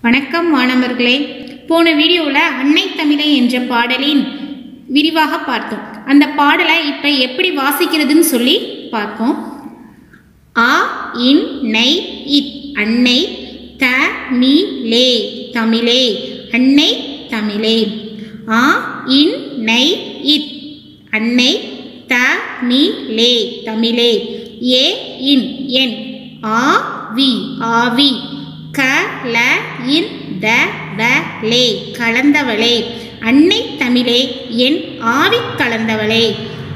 வணக்கம் மாணவர்களே போன வீடியோவில் அன்னை தமிழை என்ற பாடலின் விரிவாக பார்த்தோம் அந்த பாடலை இப்போ எப்படி வாசிக்கிறதுன்னு சொல்லி பார்ப்போம் ஆ இன் நை இத் அன்னை த மீ லே தமிழே அன்னை தமிழே ஆ இன் நை இத் அன்னை த மீ லே தமிழே ஏ இன் என் ஆ வி ஆவி க ல இன் த வ லே கலந்தவளே அன்னை தமிழே என் ஆவி கலந்தவளே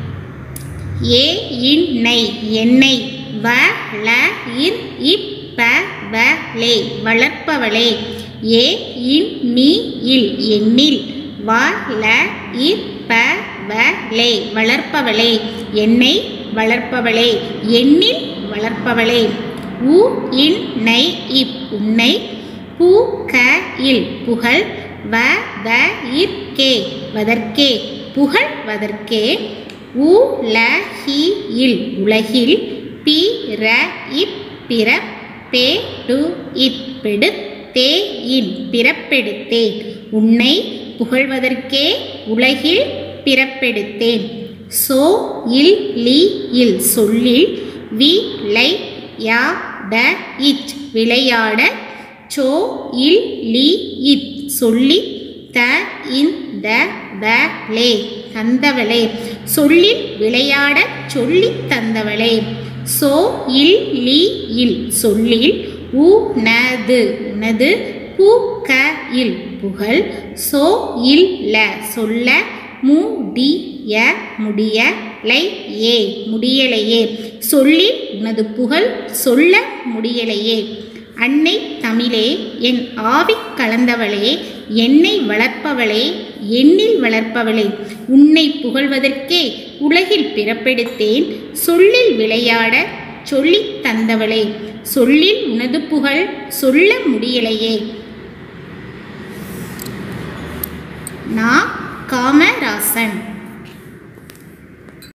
ஏ இன் நை எண்ணெய் வ ல இன் இப் ப வ லே வளர்ப்பவளே ஏ இன் மீ இல் எண்ணில் வ ல இப் ப வ லே வளர்ப்பவளே என்னை வளர்ப்பவளே எண்ணில் வளர்ப்பவளே உ இன் நை இப் உன்னை பூ க இல் புகழ் வ த இற் கே வதற்கே புகழ் வதற்கே உ ல ஹி இல் உலகில் பி ர இப் பிற பே டு இப் பெடு தே இன் பிறப்பெடுத்தேன் உன்னை புகழ்வதற்கே உலகில் பிறப்பெடுத்தேன் சோ இல் லி இல் சொல்லில் வி லை யா ட இச் விளையாட சோ இல் லி இத் சொல்லி த இன் த வ லே தந்தவளே சொல்லில் விளையாட சொல்லி தந்தவளே சோ இல் லி இல் சொல்லில் உ நது உனது பூ க இல் புகழ் சோ இல் ல சொல்ல மு டி ய முடிய லை ஏ முடியலையே சொல்லில் உனது புகழ் சொல்ல முடியலையே அன்னை தமிழே என் ஆவி கலந்தவளே என்னை வளர்ப்பவளே எண்ணில் வளர்ப்பவளே உன்னை புகழ்வதற்கே உலகில் பிறப்பெடுத்தேன் சொல்லில் விளையாட சொல்லித் தந்தவளே சொல்லில் உனது புகழ் சொல்ல முடியலையே நான் காமராசன்